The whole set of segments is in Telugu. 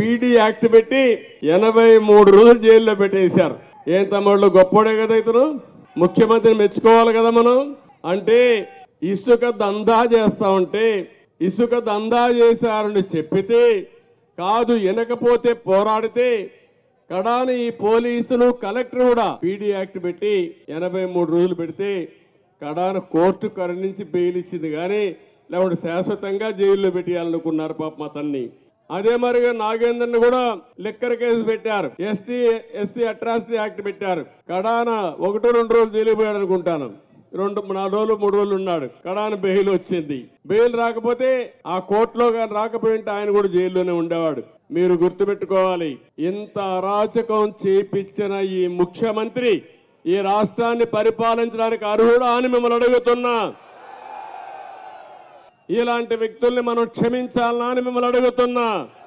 పీడీ యాక్ట్ పెట్టి ఎనభై మూడు రోజులు జైల్లో పెట్టేశారు ఏం తమ్ముళ్ళు గొప్పోడే కదా ఇతను ముఖ్యమంత్రిని మెచ్చుకోవాలి కదా మనం అంటే ఇసుక దందా చేస్తా ఉంటే ఇసుక దందా చేశారని చెప్పితే కాదు వినకపోతే పోరాడితే కడాని ఈ పోలీసులు కలెక్టర్ కూడా పీడీ యాక్ట్ పెట్టి ఎనభై మూడు రోజులు పెడితే కడాన కోర్టు కరుణించి బెయిల్ ఇచ్చింది కానీ లేకుంటే శాశ్వతంగా జైల్లో పెట్టేయాలనుకున్నారు పాపం అతన్ని అదే మరిగా నాగేందర్ని కూడా లిక్కర్ కేసు పెట్టారు ఎస్టీ ఎస్సీ అట్రాసిటీ యాక్ట్ పెట్టారు కడాన ఒకటో రెండు రోజులు జైలు పోయాడు అనుకుంటాను రెండు నాలుగు రోజులు మూడు రోజులు ఉన్నాడు కడాన బెయిల్ వచ్చింది బెయిల్ రాకపోతే ఆ కోర్టులో కానీ రాకపోయింటే ఆయన కూడా జైల్లోనే ఉండేవాడు మీరు గుర్తుపెట్టుకోవాలి ఇంత అరాచకం చేపించిన ఈ ముఖ్యమంత్రి ఈ రాష్ట్రాన్ని పరిపాలించడానికి అర్హుడా అని మిమ్మల్ని అడుగుతున్నా ఇలాంటి వ్యక్తుల్ని మనం క్షమించాలనా అని మిమ్మల్ని అడుగుతున్నా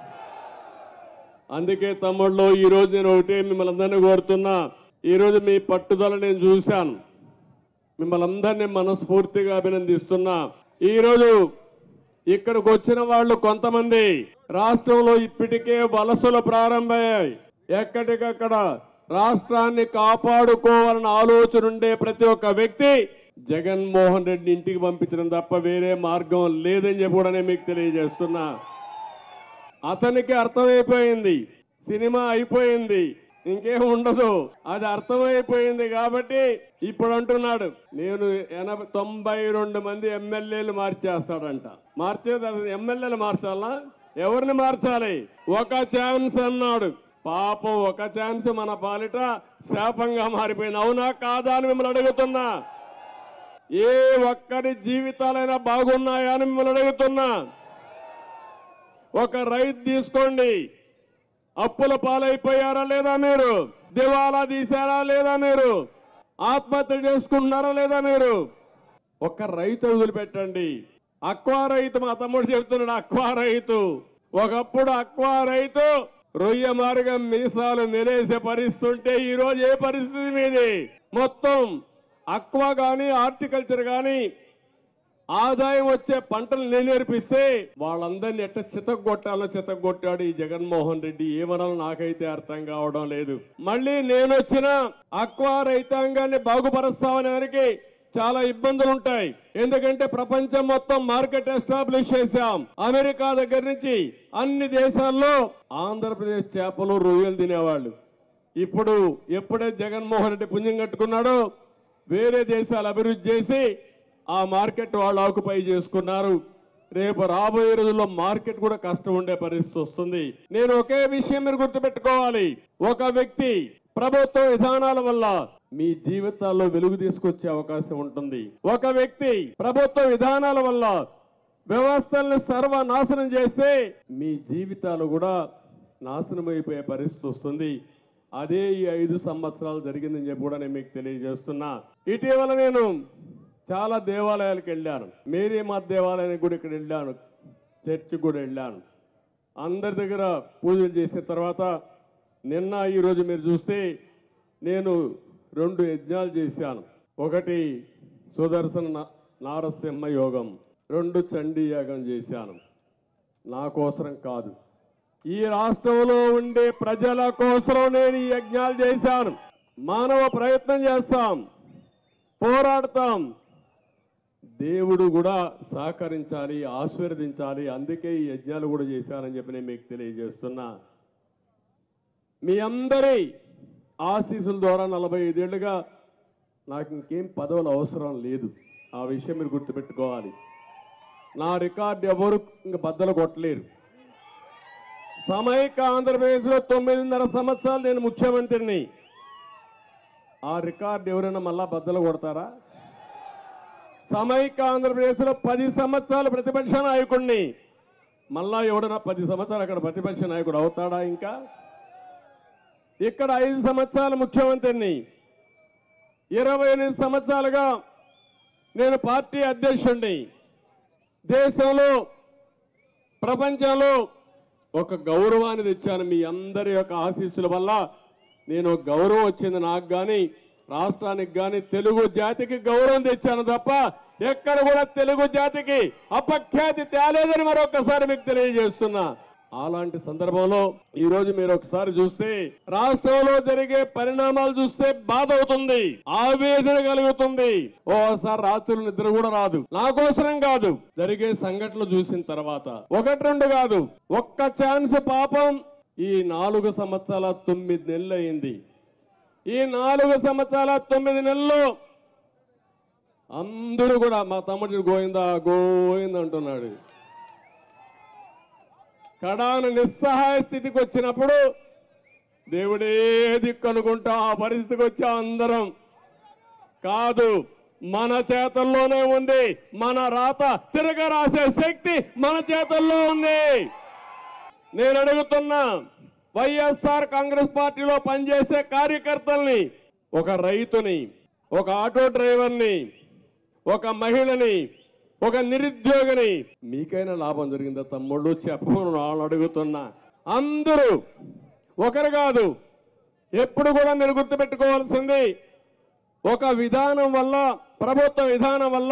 అందుకే తమ్ముళ్ళు ఈ రోజు నేను ఒకటే మిమ్మల్ని అందరినీ కోరుతున్నా ఈ రోజు మీ పట్టుదల నేను చూశాను మిమ్మల్ని అందరినీ మనస్ఫూర్తిగా అభినందిస్తున్నా ఈ రోజు ఇక్కడికి వచ్చిన వాళ్ళు కొంతమంది రాష్ట్రంలో ఇప్పటికే వలసలు ప్రారంభమయ్యాయి ఎక్కడికక్కడ రాష్ట్రాన్ని కాపాడుకోవాలన్న ఆలోచన ఉండే ప్రతి ఒక్క వ్యక్తి జగన్మోహన్ రెడ్డి ఇంటికి పంపించడం తప్ప వేరే మార్గం లేదని చెప్పి కూడా నేను మీకు తెలియజేస్తున్నా అతనికి అర్థమైపోయింది సినిమా అయిపోయింది ఇంకేం ఉండదు అది అర్థమైపోయింది కాబట్టి ఇప్పుడు అంటున్నాడు నేను ఎనభై తొంభై రెండు మంది ఎమ్మెల్యేలు మార్చేస్తాడంట మార్చేది అది ఎమ్మెల్యేలు మార్చాలా ఎవరిని మార్చాలి ఒక ఛాన్స్ అన్నాడు పాపం ఒక ఛాన్స్ మన పాలిట శాపంగా మారిపోయింది అవునా కాదా అని మిమ్మల్ని అడుగుతున్నా ఏ ఒక్కరి జీవితాలైనా బాగున్నాయా అని మిమ్మల్ని అడుగుతున్నా ఒక రైతు తీసుకోండి అప్పుల పాలైపోయారా లేదా మీరు దివాలా తీశారా లేదా మీరు ఆత్మహత్య చేసుకుంటున్నారా లేదా మీరు ఒక రైతు వదిలిపెట్టండి అక్వా రైతు మా తమ్ముడు చెప్తున్నాడు అక్వా రైతు ఒకప్పుడు అక్వా రైతు రొయ్య మార్గం మీసాలు మెరేసే పరిస్థితి ఉంటే ఈ రోజు ఏ పరిస్థితి మీది మొత్తం అక్వా గాని హార్టికల్చర్ గాని ఆదాయం వచ్చే పంటలు నేను నేర్పిస్తే వాళ్ళందరినీ ఎట్ట చితగొట్టాలో చితగొట్టాడు ఈ జగన్మోహన్ రెడ్డి ఏమనాలో నాకైతే అర్థం కావడం లేదు మళ్ళీ నేను వచ్చిన అక్వా రైతాంగాన్ని బాగుపరుస్తామనే వారికి చాలా ఇబ్బందులు ఉంటాయి ఎందుకంటే ప్రపంచం మొత్తం మార్కెట్ ఎస్టాబ్లిష్ చేశాం అమెరికా దగ్గర నుంచి అన్ని దేశాల్లో ఆంధ్రప్రదేశ్ చేపలు రొయ్యలు తినేవాళ్ళు ఇప్పుడు ఎప్పుడైతే జగన్మోహన్ రెడ్డి పుణ్యం కట్టుకున్నాడో వేరే దేశాలు అభివృద్ధి చేసి ఆ మార్కెట్ వాళ్ళు ఆకుపై చేసుకున్నారు రేపు రాబోయే రోజుల్లో మార్కెట్ కూడా కష్టం ఉండే పరిస్థితి వస్తుంది నేను ఒకే విషయం మీరు గుర్తుపెట్టుకోవాలి ఒక వ్యక్తి ప్రభుత్వ విధానాల వల్ల మీ జీవితాల్లో వెలుగు తీసుకొచ్చే అవకాశం ఉంటుంది ఒక వ్యక్తి ప్రభుత్వ విధానాల వల్ల వ్యవస్థల్ని సర్వనాశనం చేస్తే మీ జీవితాలు కూడా నాశనం అయిపోయే పరిస్థితి వస్తుంది అదే ఈ ఐదు సంవత్సరాలు జరిగిందని చెప్పి కూడా నేను మీకు తెలియజేస్తున్నా ఇటీవల నేను చాలా దేవాలయాలకు వెళ్ళాను మేరీ మా దేవాలయానికి కూడా ఇక్కడ వెళ్ళాను చర్చికి కూడా వెళ్ళాను అందరి దగ్గర పూజలు చేసిన తర్వాత నిన్న ఈరోజు మీరు చూస్తే నేను రెండు యజ్ఞాలు చేశాను ఒకటి సుదర్శన నా- నారసింహ యోగం రెండు చండీ యాగం చేశాను నా కోసరం కాదు ఈ రాష్ట్రంలో ఉండే ప్రజల కోసం నేను ఈ యజ్ఞాలు చేశాను మానవ ప్రయత్నం చేస్తాం పోరాడతాం దేవుడు కూడా సహకరించాలి ఆశీర్వదించాలి అందుకే ఈ యజ్ఞాలు కూడా చేశానని చెప్పి నేను మీకు తెలియజేస్తున్నా మీ అందరి ఆశీస్సుల ద్వారా నలభై ఐదేళ్లుగా నాకు ఇంకేం పదవులు అవసరం లేదు ఆ విషయం మీరు గుర్తుపెట్టుకోవాలి నా రికార్డు ఎవరు ఇంక బద్దలు కొట్టలేరు సమైక్య ఆంధ్రప్రదేశ్లో తొమ్మిదిన్నర సంవత్సరాలు నేను ముఖ్యమంత్రిని ఆ రికార్డు ఎవరైనా మళ్ళా బద్దలు కొడతారా సమైక్య ఆంధ్రప్రదేశ్లో పది సంవత్సరాలు ప్రతిపక్ష నాయకుడిని మళ్ళా ఎవడన్నా పది సంవత్సరాలు అక్కడ ప్రతిపక్ష నాయకుడు అవుతాడా ఇంకా ఇక్కడ ఐదు సంవత్సరాలు ముఖ్యమంత్రిని ఇరవై ఎనిమిది సంవత్సరాలుగా నేను పార్టీ అధ్యక్షుడిని దేశంలో ప్రపంచంలో ఒక గౌరవాన్ని తెచ్చాను మీ అందరి యొక్క ఆశీస్సుల వల్ల నేను ఒక గౌరవం వచ్చింది నాకు కానీ రాష్ట్రానికి కానీ తెలుగు జాతికి గౌరవం తెచ్చాను తప్ప ఎక్కడ కూడా తెలుగు జాతికి అపఖ్యాతి తేలేదని మరొకసారి మీకు తెలియజేస్తున్నా అలాంటి సందర్భంలో ఈ రోజు మీరు ఒకసారి చూస్తే రాష్ట్రంలో జరిగే పరిణామాలు చూస్తే బాధ అవుతుంది ఆవేదన కలుగుతుంది ఓసారి రాత్రులు నిద్ర కూడా రాదు నా కోసరం కాదు జరిగే సంఘటనలు చూసిన తర్వాత ఒకటి రెండు కాదు ఒక్క ఛాన్స్ పాపం ఈ నాలుగు సంవత్సరాల తొమ్మిది నెలలు అయింది ఈ నాలుగు సంవత్సరాల తొమ్మిది నెలలు అందరూ కూడా మా తమ్ముడు గోయిందా గోయిందా అంటున్నాడు కడాన నిస్సహాయ స్థితికి వచ్చినప్పుడు దేవుడే దిక్కు అనుకుంటా ఆ పరిస్థితికి వచ్చా అందరం కాదు మన చేతల్లోనే ఉంది మన రాత తిరగ రాసే శక్తి మన చేతుల్లో ఉంది నేను అడుగుతున్నా వైఎస్ఆర్ కాంగ్రెస్ పార్టీలో పనిచేసే కార్యకర్తల్ని ఒక రైతుని ఒక ఆటో డ్రైవర్ని ఒక మహిళని ఒక నిరుద్యోగిని మీకైనా లాభం జరిగిందా తమ్ముళ్ళు చెప్పమని వాళ్ళు అడుగుతున్నా అందరూ ఒకరు కాదు ఎప్పుడు కూడా మీరు గుర్తుపెట్టుకోవాల్సింది ఒక విధానం వల్ల ప్రభుత్వ విధానం వల్ల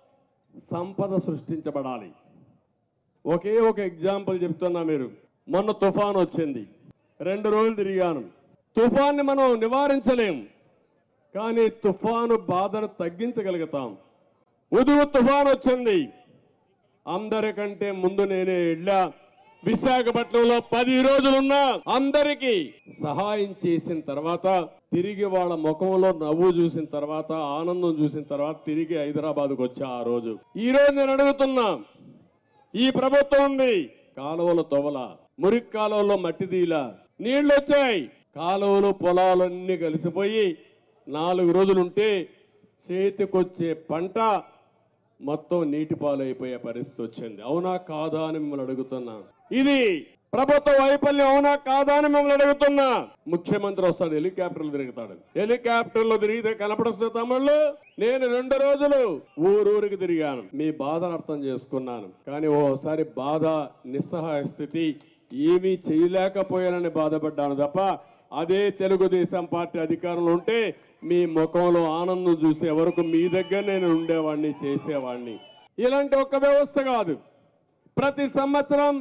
సంపద సృష్టించబడాలి ఒకే ఒక ఎగ్జాంపుల్ చెప్తున్నా మీరు మొన్న తుఫాన్ వచ్చింది రెండు రోజులు తిరిగాను తుఫాన్ని మనం నివారించలేం కానీ తుఫాను బాధను తగ్గించగలుగుతాం ఉదుగు తుఫాన్ వచ్చింది అందరికంటే ముందు నేనే వెళ్ళా విశాఖపట్నంలో పది రోజులున్నా అందరికీ సహాయం చేసిన తర్వాత తిరిగి వాళ్ళ ముఖంలో నవ్వు చూసిన తర్వాత ఆనందం చూసిన తర్వాత తిరిగి హైదరాబాద్కు వచ్చా ఆ రోజు ఈ రోజు నేను అడుగుతున్నా ఈ ప్రభుత్వం ఉంది కాలువల తొవల మురికి కాలువలో మట్టి దీల నీళ్లు వచ్చాయి కాలువలు పొలాలన్నీ కలిసిపోయి నాలుగు రోజులుంటే చేతికొచ్చే పంట మొత్తం నీటి పాలైపోయే పరిస్థితి వచ్చింది అవునా కాదా అని మిమ్మల్ని అడుగుతున్నా ఇది ప్రభుత్వ వైఫల్యం అవునా కాదా అని మిమ్మల్ని అడుగుతున్నా ముఖ్యమంత్రి వస్తాడు హెలికాప్టర్లు తిరుగుతాడు హెలికాప్టర్లో తిరిగితే కనపడుతుంది తమ్ముళ్ళు నేను రెండు రోజులు ఊరూరికి తిరిగాను మీ బాధను అర్థం చేసుకున్నాను కానీ ఓసారి బాధ నిస్సహాయ స్థితి ఏమీ చేయలేకపోయానని బాధపడ్డాను తప్ప అదే తెలుగుదేశం పార్టీ అధికారంలో ఉంటే మీ ముఖంలో ఆనందం చూసే వరకు మీ దగ్గర నేను ఉండేవాడిని చేసేవాడిని ఇలాంటి ఒక్క వ్యవస్థ కాదు ప్రతి సంవత్సరం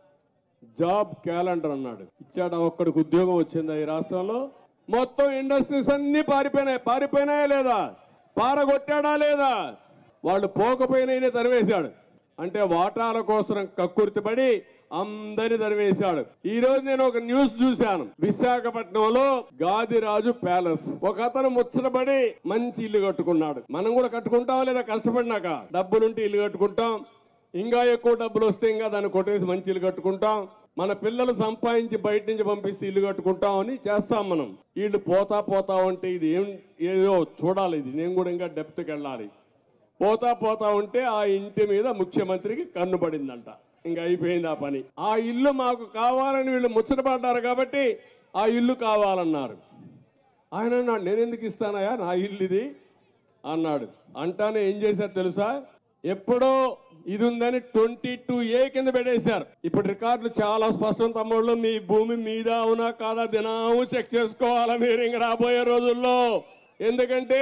జాబ్ క్యాలెండర్ అన్నాడు ఇచ్చాడా ఒక్కడికి ఉద్యోగం వచ్చిందా ఈ రాష్ట్రంలో మొత్తం ఇండస్ట్రీస్ అన్ని పారిపోయినాయి పారిపోయినాయా లేదా పారగొట్టాడా లేదా వాళ్ళు పోకపోయినా తరివేశాడు అంటే వాటాల కోసం కక్కుర్తిపడి అందరిని తరివేశాడు ఈ రోజు నేను ఒక న్యూస్ చూశాను విశాఖపట్నంలో గాదిరాజు ప్యాలెస్ ఒక అతను ముచ్చటపడి మంచి ఇల్లు కట్టుకున్నాడు మనం కూడా కట్టుకుంటాం లేదా కష్టపడినాక డబ్బులుంటే ఇల్లు కట్టుకుంటాం ఇంకా ఎక్కువ డబ్బులు వస్తే ఇంకా దాన్ని కొట్టేసి మంచి ఇల్లు కట్టుకుంటాం మన పిల్లలు సంపాదించి బయట నుంచి పంపిస్తే ఇల్లు కట్టుకుంటాం అని చేస్తాం మనం వీళ్ళు పోతా పోతా ఉంటే ఇది ఏం ఏదో చూడాలి ఇది నేను కూడా ఇంకా డెప్త్కి వెళ్ళాలి పోతా పోతా ఉంటే ఆ ఇంటి మీద ముఖ్యమంత్రికి కన్ను పడిందంట ఇంకా అయిపోయింది ఆ పని ఆ ఇల్లు మాకు కావాలని వీళ్ళు ముచ్చటపడ్డారు కాబట్టి ఆ ఇల్లు కావాలన్నారు ఆయన అన్నాడు నేను ఎందుకు ఇస్తానయా నా ఇల్లు ఇది అన్నాడు అంటానే ఏం చేశారు తెలుసా ఎప్పుడో ఇది ఉందని ట్వంటీ టూ ఏ కింద పెట్టేశారు ఇప్పుడు రికార్డులు చాలా స్పష్టం తమ్ముళ్ళు మీ భూమి మీద అవునా కాదా దినాము చెక్ చేసుకోవాలా మీరు ఇంక రాబోయే రోజుల్లో ఎందుకంటే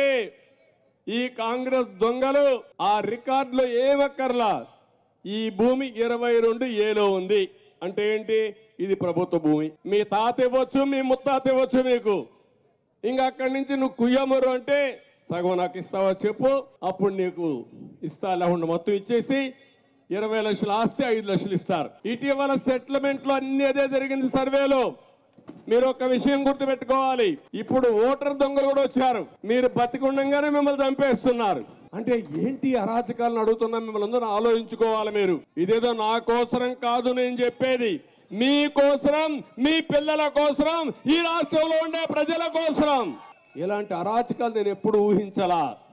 ఈ కాంగ్రెస్ దొంగలు ఆ రికార్డులో ఏమక్కర్లా ఈ భూమి ఇరవై రెండు ఏలో ఉంది అంటే ఏంటి ఇది ప్రభుత్వ భూమి మీ తాత ఇవ్వచ్చు మీ ముత్తాత ఇవ్వచ్చు మీకు ఇంకా అక్కడి నుంచి నువ్వు కుయ్యమరు అంటే సగం నాకు ఇస్తావా చెప్పు అప్పుడు నీకు ఇస్తా లేకుండా మొత్తం ఇచ్చేసి ఇరవై లక్షల ఆస్తి ఐదు లక్షలు ఇస్తారు ఇటీవల సెటిల్మెంట్ లో అన్ని అదే జరిగింది సర్వేలో మీరు ఒక విషయం గుర్తుపెట్టుకోవాలి ఇప్పుడు ఓటర్ దొంగలు కూడా వచ్చారు మీరు బతికుండగానే మిమ్మల్ని చంపేస్తున్నారు అంటే ఏంటి అరాచకాలను అడుగుతున్నా మిమ్మల్ని అందరూ ఆలోచించుకోవాలి మీరు ఇదేదో నా కోసరం కాదు నేను చెప్పేది మీ కోసరం మీ పిల్లల కోసరం ఈ రాష్ట్రంలో ఉండే ప్రజల కోసరం ఇలాంటి అరాచకాలు నేను ఎప్పుడు ఊహించలా